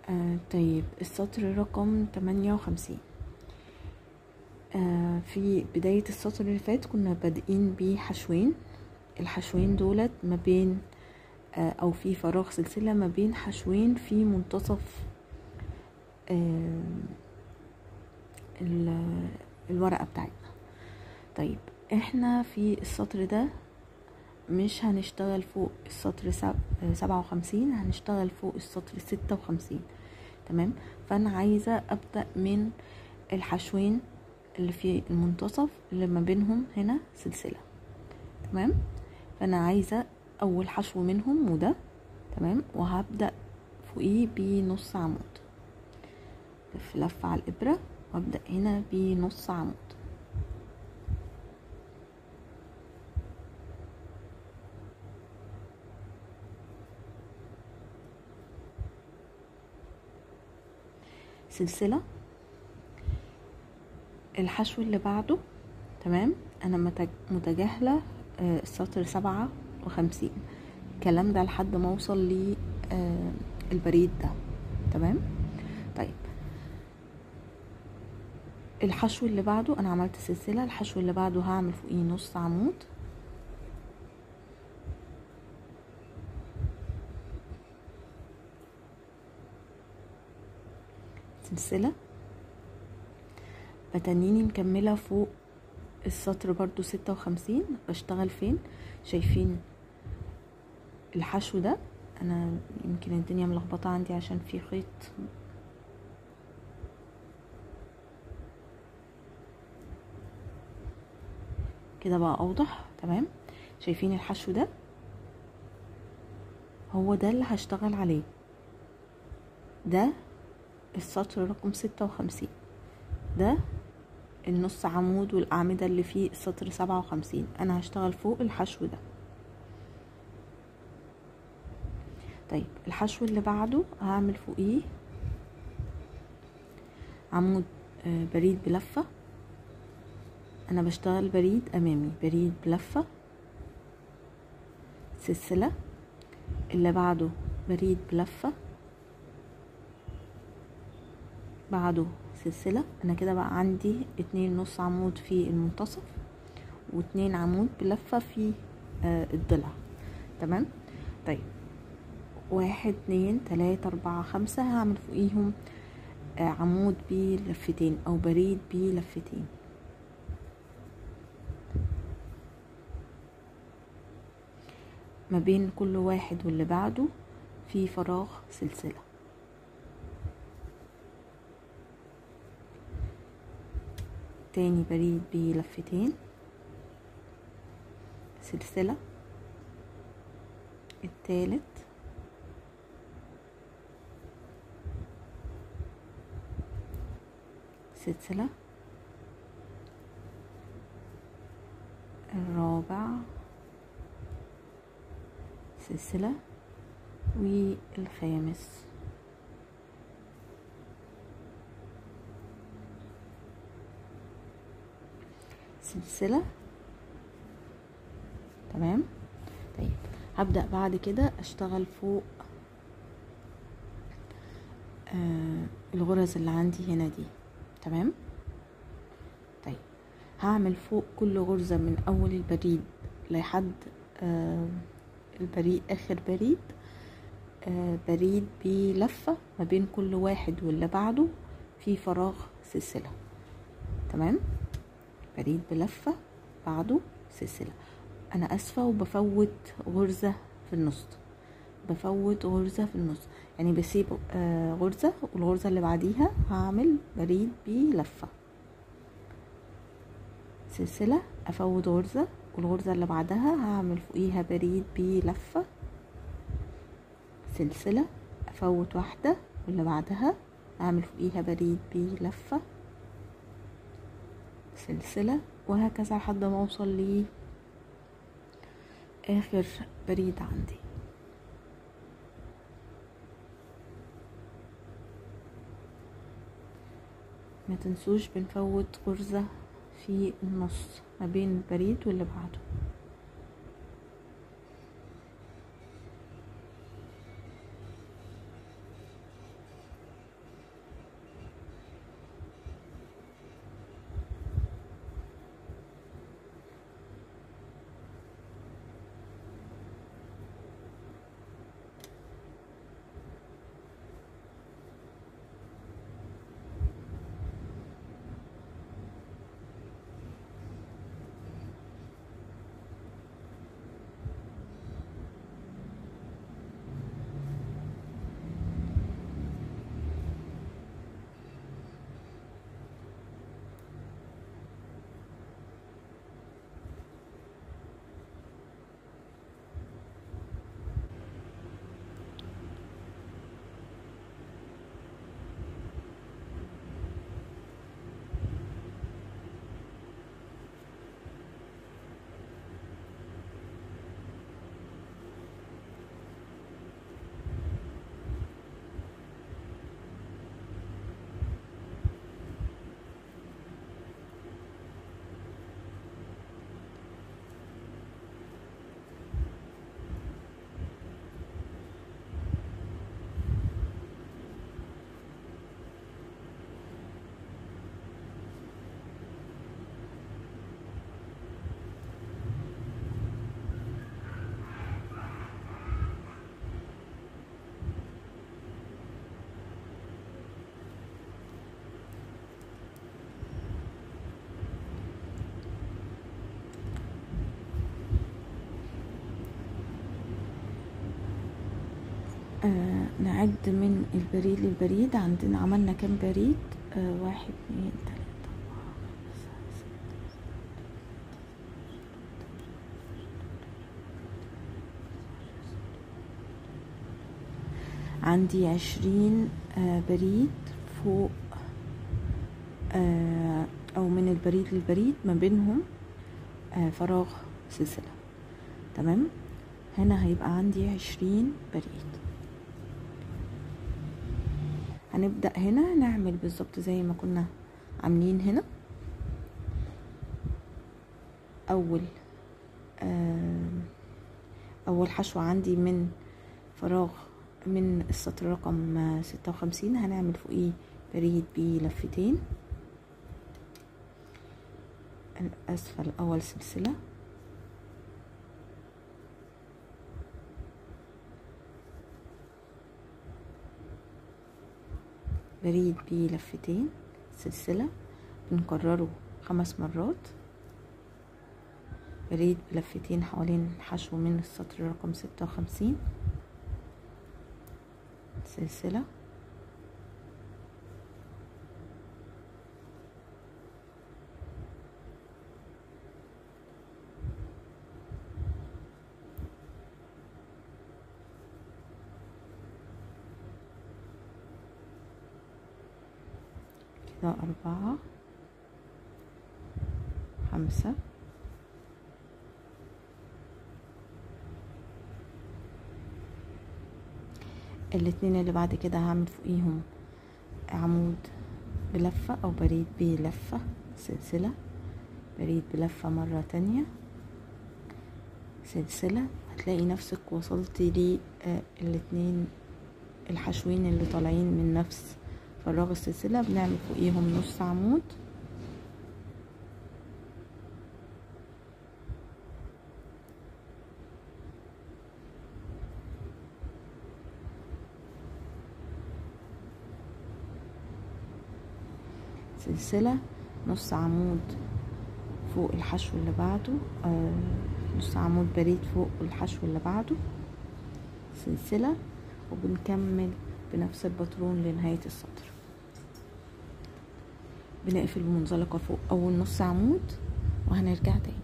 آه طيب السطر رقم تمانية وخمسين آه في بداية السطر اللي فات كنا بادئين بحشوين الحشوين دولت ما بين آه أو في فراغ سلسلة ما بين حشوين في منتصف آه ال- الورقة بتاعتنا طيب احنا في السطر ده مش هنشتغل فوق السطر سب- آه، سبعة وخمسين هنشتغل فوق السطر ستة وخمسين تمام فانا عايزة ابدأ من الحشوين اللي في المنتصف اللي ما بينهم هنا سلسلة تمام فانا عايزة اول حشو منهم وده تمام وهبدأ فوقيه بنص عمود لف لفة على الإبرة وابدأ هنا بنص عمود سلسلة الحشو اللي بعده تمام انا متج- متجاهلة آه، السطر سبعة وخمسين الكلام ده لحد ما اوصل ل آه، البريد ده تمام طيب الحشو اللي بعده انا عملت سلسلة الحشو اللي بعده هعمل فوقيه نص عمود سلسلة بتنيني مكملة فوق السطر برضو ستة وخمسين بشتغل فين شايفين الحشو ده انا يمكن الدنيا ملخبطة عندي عشان في خيط كده بقى اوضح تمام شايفين الحشو ده هو ده اللي هشتغل عليه ده السطر رقم ستة وخمسين ده النص عمود والأعمدة اللي فيه السطر سبعة وخمسين أنا هشتغل فوق الحشو ده طيب الحشو اللي بعده هعمل فوقيه عمود آه، بريد بلفة أنا بشتغل بريد أمامي بريد بلفة سلسلة اللي بعده بريد بلفة بعده سلسلة انا كده بقى عندي اتنين نص عمود في المنتصف واتنين عمود بلفة في آه الضلع تمام طيب واحد اتنين تلاتة اربعة خمسة هعمل فوقيهم آه عمود بلفتين او بريد بلفتين ما بين كل واحد واللي بعده في فراغ سلسله تاني بريد بلفتين سلسلة التالت سلسلة الرابع سلسلة والخامس سلسلة تمام طيب هبدأ بعد كده اشتغل فوق آه الغرز اللي عندي هنا دي تمام طيب هعمل فوق كل غرزة من اول البريد لحد آه البريد اخر بريد آه بريد بلفة ما بين كل واحد واللي بعده في فراغ سلسلة تمام بريد بلفة بعده سلسلة انا اسفة وبفوت غرزة في النص بفوت غرزة في النص يعني بسيب آه غرزة والغرزة اللي بعديها هعمل بريد بلفة سلسلة افوت غرزة والغرزة اللي بعدها هعمل فوقيها بريد بلفة سلسلة افوت واحدة واللي بعدها اعمل فوقيها بريد بلفة سلسلة وهكذا لحد ما اوصل ل اخر بريد عندي ما تنسوش بنفوت غرزة في النص ما بين البريد واللي بعده آه نعد من البريد للبريد عندنا عملنا كام بريد آه واحد اتنين تلاتة أربعة خمسة ستة عندي عشرين آه بريد فوق آه أو من البريد للبريد ما بينهم آه فراغ سلسلة تمام هنا هيبقى عندي عشرين بريد هنبدأ هنا نعمل بالظبط زي ما كنا عاملين هنا أول آه أول حشوة عندي من فراغ من السطر رقم ستة وخمسين هنعمل فوقيه بريد بلفتين أسفل أول سلسلة بريد بلفتين سلسلة بنكرره خمس مرات بريد بلفتين حوالين الحشو من السطر رقم ستة وخمسين سلسلة كده أربعة خمسة الاتنين اللي بعد كده هعمل فوقيهم عمود بلفة أو بريد بلفة سلسلة بريد بلفة مرة تانية سلسلة هتلاقي نفسك وصلتي لي آه الاتنين الحشوين اللي طالعين من نفس فراغ السلسلة بنعمل فوقيهم نص عمود سلسلة نص عمود فوق الحشو اللي بعده آه نص عمود بريد فوق الحشو اللي بعده سلسلة وبنكمل بنفس الباترون لنهاية السطر بنقفل بمنزلقة فوق أول نص عمود وهنرجع تاني